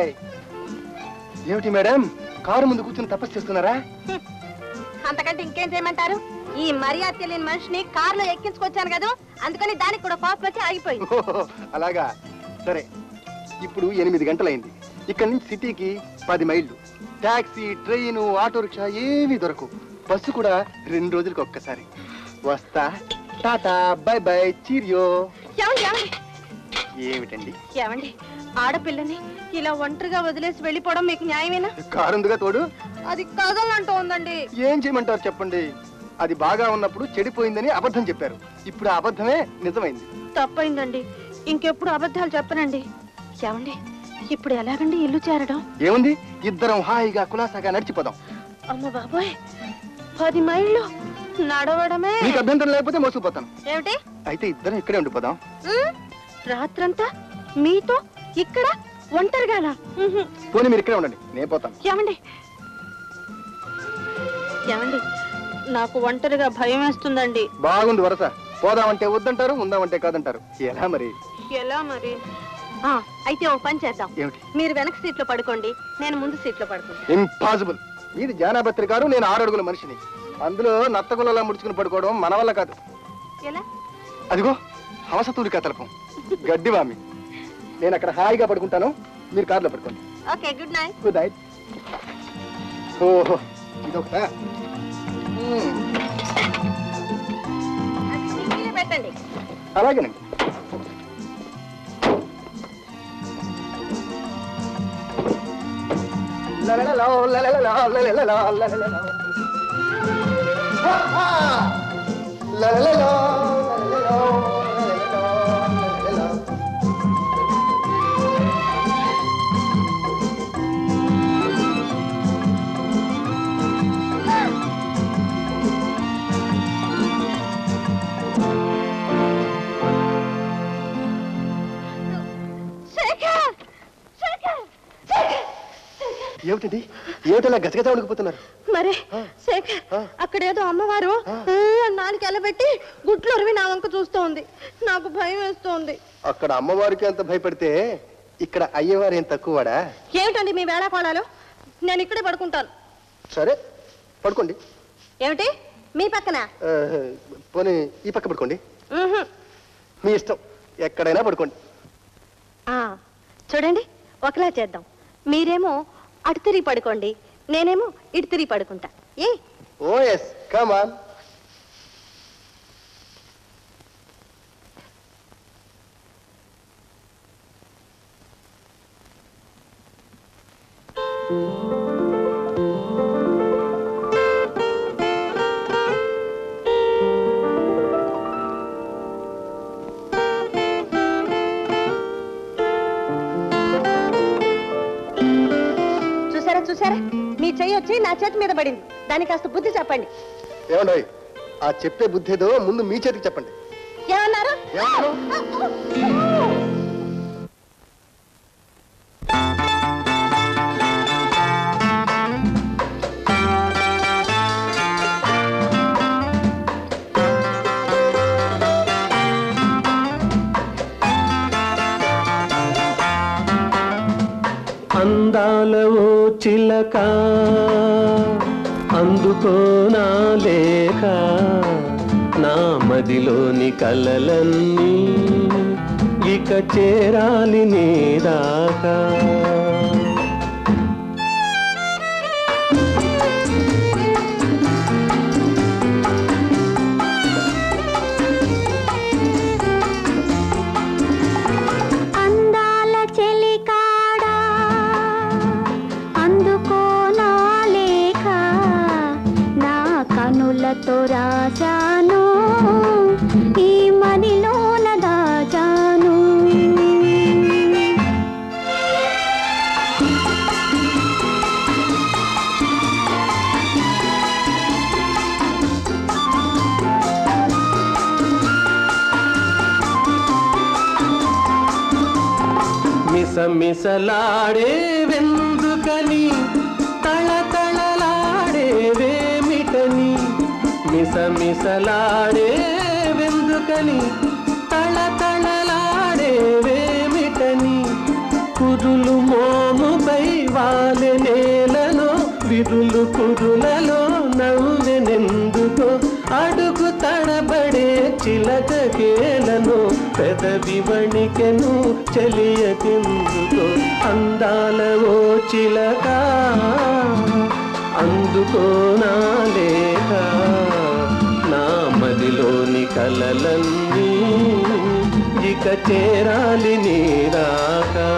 Hi ఏమిటి madam car ముందు కూర్చుని తపస్సు చేస్తున్నారా అంతకంటే ఇంకేం చేయమంటారు ఈ మర్యాద తెలియని మనిషిని కారులో ఎక్కించుకొచ్చాను కదా అందుకని దానికి కూడా కోపం వచ్చి ఆగిపోయింది ఓహో, అలాగా సరే ఇప్పుడు ఎనిమిది గంటలైంది ఇక్కడి నుంచి సిటీకి పది మైళ్ళు టాక్సీ ట్రైన్ ఆటో రిక్షా ఏవి దొరకవు బస్సు కూడా రెండు రోజులకు ఒక్కసారి వస్తా టాటా బై బై చీరియో ఏమండి ఏమండి ఏమిటండి ఏమండి ఆడపిల్లని ఇలా ఒంటరిగా వదిలేసి వెళ్ళిపోవడం మీకు న్యాయమేనా కారుందిగా తోడు అది కదలంటూ ఉందండి ఏం చేయమంటారు చెప్పండి అది బాగా ఉన్నప్పుడు చెడిపోయిందని అబద్ధం చెప్పారు ఇప్పుడు ఆ అబద్ధమే నిజమైంది తప్పైందండి ఇంకెప్పుడు అబద్ధాలు చెప్పనండి ఏమండి ఇప్పుడు ఎలాగండి ఇల్లు చేరడం ఏముంది ఇద్దరం హాయిగా కులాసాగా నడిచిపోదాం అమ్మ బాబోయ్ పది మైళ్ళు నడవడమే మీకు అభ్యంతరం లేకపోతే మోసుకుపోతాను ఏమిటి అయితే ఇద్దరం ఇక్కడే ఉండిపోదాం ఉమ్, రాత్రంతా మీతో ఇక్కడ ఒంటరిగానా ఉహుం. పోనీ మీరు ఇక్కడే ఉండండి నేను పోతాను ఏమండి ఏమండి నాకు ఒంటరిగా భయం వేస్తుందండి బాగుంది వరస పోదామంటే వద్దంటారు ఉందామంటే కాదంటారు ఎలా మరి ఎలా మరి ఆ, అయితే ఓ పని చేద్దాం ఏమిటి మీరు వెనక సీట్లో పడుకోండి నేను ముందు సీట్లో పడుకుంటా ఇంపాసిబుల్ ఇది జానాభత్రి గారు నేను ఆరు అడుగుల మనిషిని అందులో నత్తగులలో ముడుచుకుని పడుకోవడం మన వల్ల కాదు ఎలా అదిగో హవసతూరి కతలపం గడ్డివామి నేను అక్కడ హాయిగా పడుకుంటాను మీరు కారులో పడుకోండి okay good night good night ఓహో ఇదొకటా మ్మ్. అది సింగిలే పెట్టండి అలాగేనండి లలలలో, లలలలో, లలలలో, లలలలో. ఆహా! లలలలో, లలలలో, లలలలో, లలలలో. శేఖర్ శేఖర్ శేఖర్ ఏమిటండి ఏమిటలా గజగజ ఉడికిపోతున్నారు మరి ఆ. శేఖర్ ఆ. అక్కడేదో అమ్మవారు ఆ. నాలుగు ఎలబెట్టి గుట్లు అరివి నా వంక చూస్తూ ఉంది నాకు భయం వేస్తోంది అక్కడ అమ్మవారికి అంత భయపడితే ఇక్కడ అయ్యవారు ఏం తక్కువడా ఏమిటండి మీ వేళాకోళాలు నేను ఇక్కడే పడుకుంటాను సరే పడుకోండి ఏమిటి మీ పక్కన ఆ, పోనీ ఈ పక్క పడుకోండి ఉహుం. మీ ఇష్టం ఎక్కడైనా పడుకోండి ఆ, చూడండి ఒకలా చేద్దాం మీరేమో అటు తిరిగి పడుకోండి నేనేమో ఇటు తిరిగి పడుకుంటా ఏ ఓ ఎస్ కమాన్ చూసారా చూసారా మీ చెయ్యి వచ్చి నా చేతి మీద పడింది దానికి కాస్త బుద్ధి చెప్పండి ఏమండి ఆ చెప్పే బుద్ధి ఏదో ముందు మీ చేతికి చెప్పండి ఏమన్నారు ఏమన్నారు? అందాల ఓ చిలక అందుకో నా లేఖ నా మదిలోని కలలన్నీ ఇక చేరాలి నీ దాకా అందాల చెలికాడా అందుకో నా లేఖ నా కనులతో రాజాను ఈ మదిలోన దాచాను మిసమిసలాడే వెందుకని తళతళలాడే వేమిటని మిసమిసలాడే వెందుకని తళతళలాడే వేమిటని కురులు మోము వాలి నేలలో విరులు కురులలో నవ్వెనెందుకో అడుగు తడబడే చిలకకేలను పెదవి వణికెను చెలియకెందుకో అందాల ఓ చిలక అందుకో నా లేక నా మదిలోని కలలన్నీ ఇక చేరాలి నీరాకా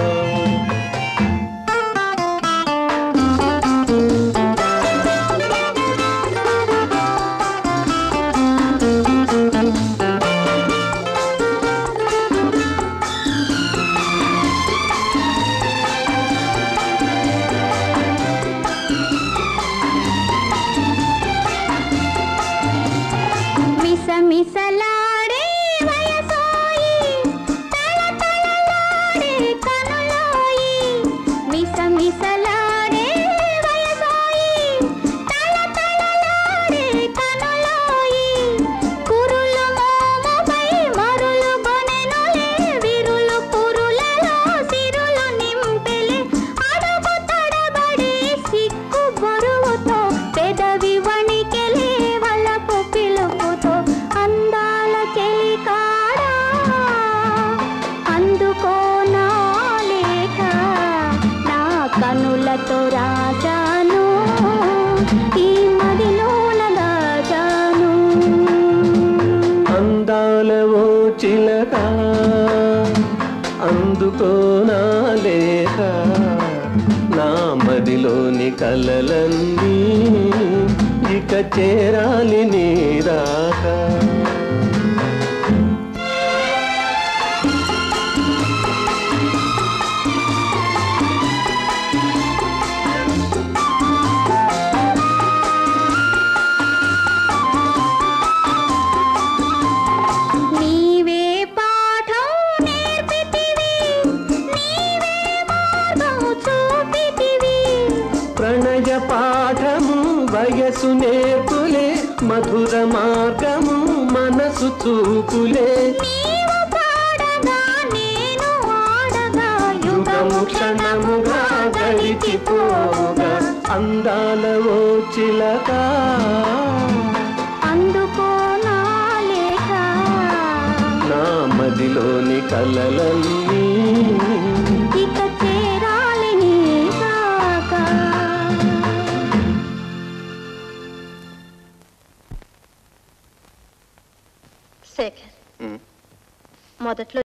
మిసమిసలాడే వయసోయి తళతళలాడే కనులోయి మిసమిసలాడే వయసోయి తళతళలాడే కనులోయి కురులు మోముపై మరులు గొనెనులే విరులు పురులలో సిరులు నింపెలే అడుగు తడబడి సిక్కు బరువుతో పెదవి వణికెలే వలపు పిలుపుతో అందాల చెలికాడా అందుకో నా లేఖ నా కనులతో రాజాను ఈ మదిలోన దాజాను అందాల ఓ చిలక అందుకో నా లేఖ నా మదిలోని కలలన్నీ ఇక చేరాలి నీరాక నీవే పాఠం నేర్పితివి నీవే మార్గం చూపితివి ప్రణయ పాఠము వయసు నేర్పులే మధుర మార్గము మనసు చూపులే నీవు పాడగా నేను ఆడగా యుగము క్షణముగా గడిచిపోగా అందాల ఓ చిలక అందుకో నా లేఖ నా మదిలోని కలలన్నీ ఇక చేరాలి నీ దాకా శేఖర్ మొదట్లో